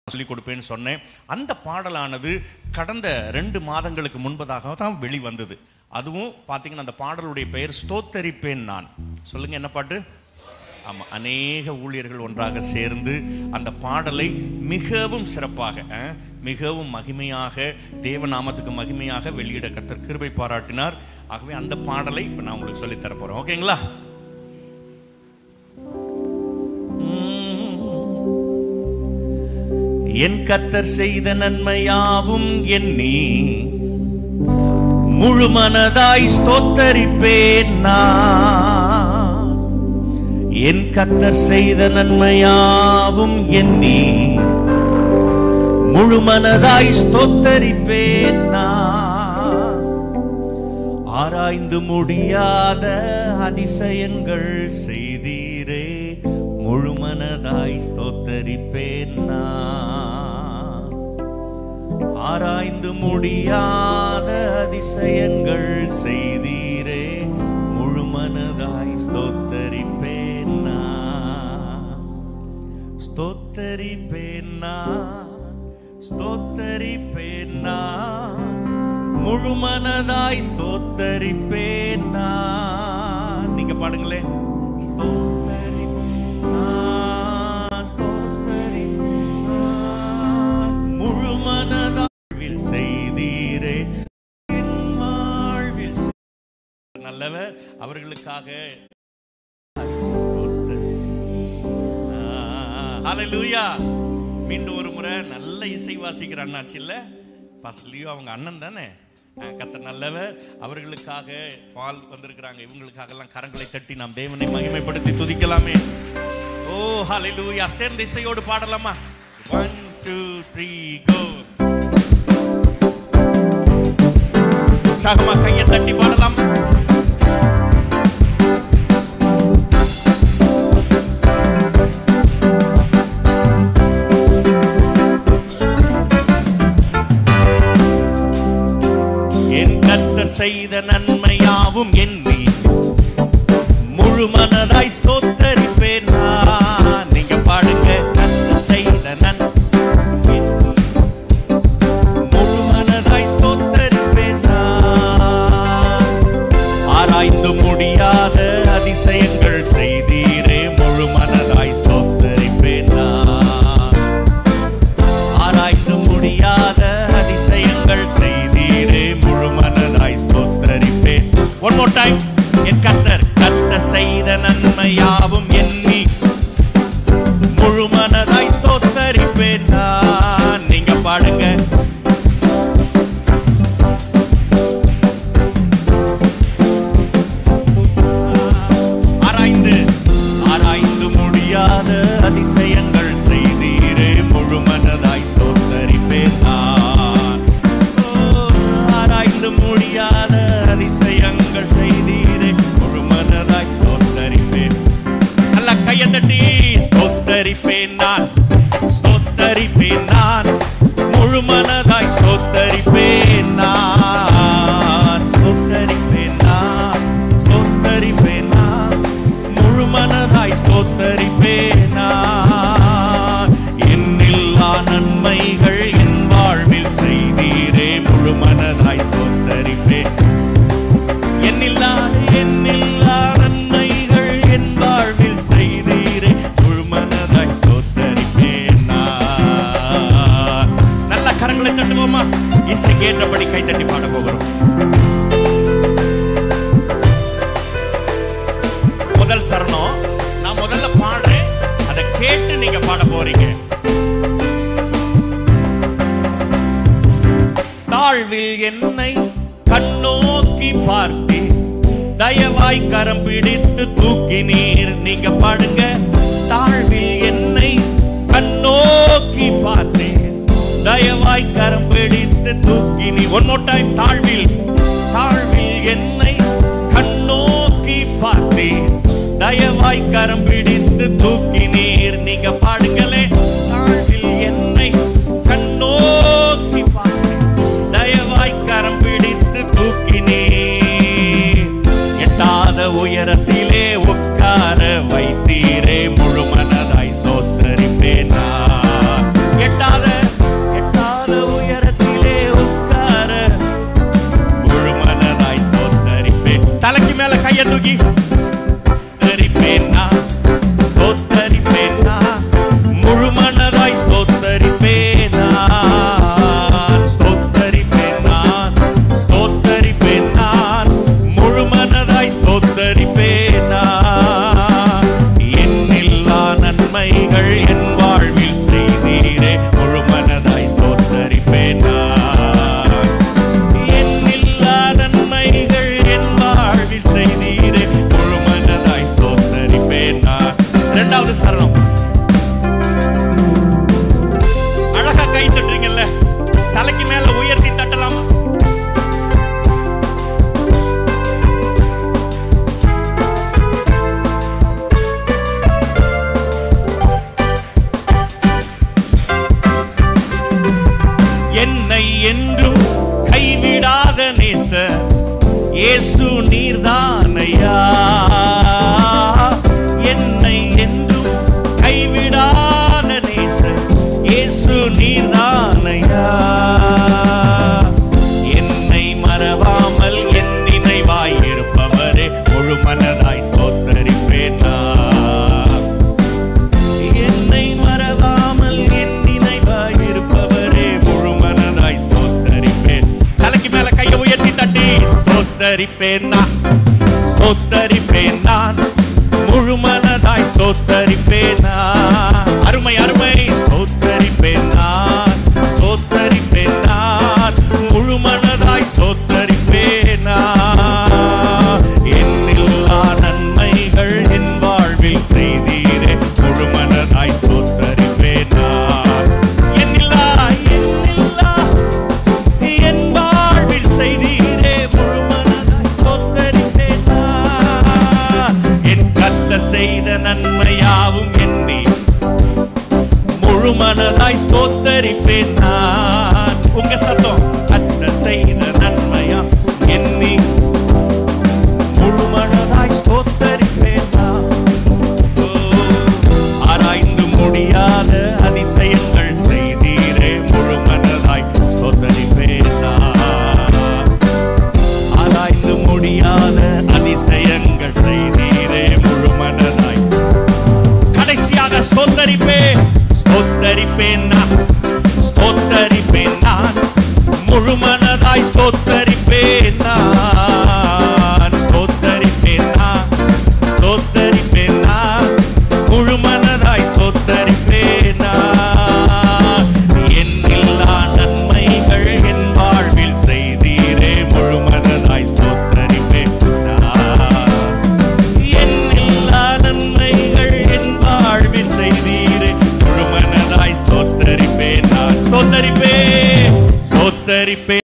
சொல்லிக் கொடுப்பேன்னு சொன்னேன் அந்த பாடலானது கடந்த ரெண்டு மாதங்களுக்கு முன்பதாக தான் வெளிவந்தது அதுவும் பார்த்தீங்கன்னா அந்த பாடலுடைய பெயர் ஸ்தோத்தரிப்பேன் நான் சொல்லுங்க என்ன பாட்டு ஆமாம் அநேக ஊழியர்கள் ஒன்றாக சேர்ந்து அந்த பாடலை மிகவும் சிறப்பாக அஹ், மிகவும் மகிமையாக தேவநாமத்துக்கு மகிமையாக வெளியிட கர்த்தர் கிருபை பாராட்டினார் ஆகவே அந்த பாடலை இப்போ நான் உங்களுக்கு சொல்லித் தர போகிறேன் ஓகேங்களா என் கத்தர் செய்த நன்மையாவும் எண்ணி முழு மனதாய் ஸ்தோத்தரிப்பேன் நான் என் கத்தர் செய்த நன்மையாவும் எண்ணி முழு மனதாய் ஸ்தோத்தரிப்பேன் நான் ஆராய்ந்து முடியாத அதிசயங்கள் செய்தீரே முழு மனதாய் ஸ்தோத்தரிப்பேன் நான் ஆராய்ந்து முடியாத அதிசயங்கள் செய்தீரே முழு மனதாய் ஸ்தோத்தரிப்பேன் நான் ஸ்தோத்தரிப்பேன் நான் ஸ்தோத்தரிப்பேன் நான் முழு மனதாய் ஸ்தோத்தரிப்பேன் நான் நீங்க பாடுங்களேன் ஸ்தோத்தரி நான் ஸ்தோத்தரிப்பேன் நான் முழு மனதாழ்வில் செய்தீரே என் வாழ்வில் செய்- நல்லவர் அவர்களுக்காக ஹalleluya மீண்டும் ஒரு முறை நல்ல இசை வாசிக்கிற அண்ணாச்சு இல்ல ஃபர்ஸ்ட்லயும் அவங்க அண்ணன் தானே கத்த நல்லவர் அவர்களுக்காக பால் வந்திருக்கிறாங்க இவங்களுக்காக எல்லாம் கரங்களை தட்டி நாம் தேவனை மகிமைப்படுத்தி துதிக்கலாமே ஓ ஹalleluya சேர்ந்து இசையோடு பாடலாமா ஒன் டூ த்ரீ கோ உற்சாகமா கையை தட்டி பாடலாம் என் கர்த்தர் செய்த நன்மையாவும் எண்ணி முழு மனதாய் ஸ்தோத்தரிப்பேன் நான் நீங்க பாடுங்க கர்த்தர் செய்த நன் முழு மனதாய் ஸ்தோத்தரிப்பேன் நான் ஆராய்ந்து முடியாத அதிசயங்கள் செய்தீரே முழு மனதாய் ஸ்தோத்தரிப்பேன் நான் ஆராய்ந்து முடியாத அதிசயங்கள் செய்தீரே முழு மனதாய் ஸ்தோத்தரிப்பேன் ஒன் மோர் டைம் என் கர்த்தர் கர்த்தர் செய்த நன்மையாவும் எண்ணி முழு மனதாய் ஸ்தோத்தரிப்பேன் நான் நீங்க பாடுங்க ஆராய்ந்து ஆராய்ந்து முடியாத அதிசயங்கள் செய்தீரே முழு மனதாய் ஸ்தோத்தரிப்பேன் நான் ஓ, ஆராய்ந்து முடியாத அதிசயங்கள் செய்தீரே முழு மனதாய் ஸ்தோத்தரிப்பேன் நல்ல கையை தட்டி ஸ்தோத்தரிப்பேன் நான் ஸ்தோத்தரிப்பேன் நான் முழு மனதாய் ஸ்தோத்தரிப்பேன் நான் ஸ்தோத்தரிப்பேன் நான் ஸ்தோத்தரிப்பேன் நான் முழு மனதாய் ஸ்தோத்தரிப்பேன் நான் என்னில்லா நன்மைகள் என் வாழ்வில் செய்தீரே முழு மனதாய் ஸ்தோத்தரிப்பேன் எண்ணில்லாத எண்ணில்லா நன்மைகள் என் வாழ்வில் செய்தீரே முழு மனதாய் ஸ்தோத்தரிப்பேன் நான். நல்ல கரங்களை தட்டுவோமா இசை கேட்டபடி கை தட்டி பாட போகிறோம் முதல் சரணம் நான் முதல்ல பாடுறேன் அதை கேட்டு நீங்க பாட போறீங்க தாழ்வில் என்னை கண்ணோக்கி பார்த்து தயவாய் கரம் பிடித்து தூக்கினீர் நீங்க பாடுங்க தாழ்வில் என்னை கண்ணோக்கி பார்த்தேன் தயவாய் கரம் பிடித்து தூக்கினி ஒன் மோர் டைம் தாழ்வில் தாழ்வில் என்னை கண்ணோக்கி பார்த்தேன் தயவாய் கரம் பிடித்து தூக்கினீர் நீங்க பாடுங்களே தாழ்வில் என்னை கண்ணோக்கி பார்த்தேன் தயவாய் கரம் பிடித்து தூக்கினீர் எட்டாத உயரத்திலே உட்கார வைத்தீரே முழு மனதாய் சோத்தரிப்பேன் நான். எட்டாத தலைக்கு மேல உயர்த்தி தட்டலாமா என்னை என்றும் கைவிடாத நேச இயேசு நீர்தானையா என்னை என்றும் கைவிடாத நேச இயேசு நீர்தானையா என்னை மறவாமல் என் நினைவாய் இருப்பவரே முழு மனதாய் ஸ்தோத்தரிப்பேன் நான். என்னை மறவாமல் என் நினைவாய் இருப்பவரே முழு மனதாய் ஸ்தோத்தரிப்பேன் தலைக்கு மேல கையை உயர்த்தி தட்டி ஸ்தோத்தரிப்பேன் நான் ஸ்தோத்தரிப்பேன் நான் முழு மனதாய் ஸ்தோத்தரிப்பேன் நான் அருமை அருமை ஸ்தோத்தரிப்பேன் நான் ஸ்தோத்தரிப்பேன் நான் முழு மனதாய் ஸ்தோத்தரிப்பேன் நான் என்னில்லா நன்மைகள் என் வாழ்வில் செய்தீரே முழு மனதாய் ஸ்தோத்தரிப்பேன் நான் என்னில்லா என்னில்லா என் வாழ்வில் செய்தீரே முழு மனதாய் ஸ்தோத்தரிப்பேன் நான். என் கத்த செய்த நன்மையாவும் எண்ணி முழு மனதாய் ஸ்தோத்தரிப்பேன் நான் உங்க சத்தம் கத்த செய்த நன்மையா எண்ணி முழு மனதாய் ஸ்தோத்தரிப்பேன் நான். ஓ, ஆராய்ந்து முடியாத அதிசயங்கள் செய்தீரே முழு மனதாய் ஸ்தோத்தரிப்பேன் நான். ஆராய்ந்து முடியாத அதிசயங்கள் செய்தீரே முழு மனதாய் கடைசியாக ஸ்தோத்தரிப்பேன் ஸ்தோத்தரிப்பேன் நான் ஸ்தோத்தரிப்பேன் நான் முழு மனதாய் ஸ்தோத்தரிப்பேன் நான் ஸ்தோத்தரிப்பேன் நான் ஸ்தோத்தரிப்பேன் நான் முழு மனதாய் ஸ்தோத்தரிப்பேன் நான் என்னில்லா நன்மைகள் என் வாழ்வில் செய்தீரே முழு மனதாய் ஸ்தோத்தரிப்பேன் நான் என்னில்லா நன்மைகள் என் வாழ்வில் செய்தீரே முழு மனதாய் ஸ்தோத்தரிப்பேன் நான் ஸ்தோத்தரிப்பேன் ஸ்தோத்தரிப்பேன்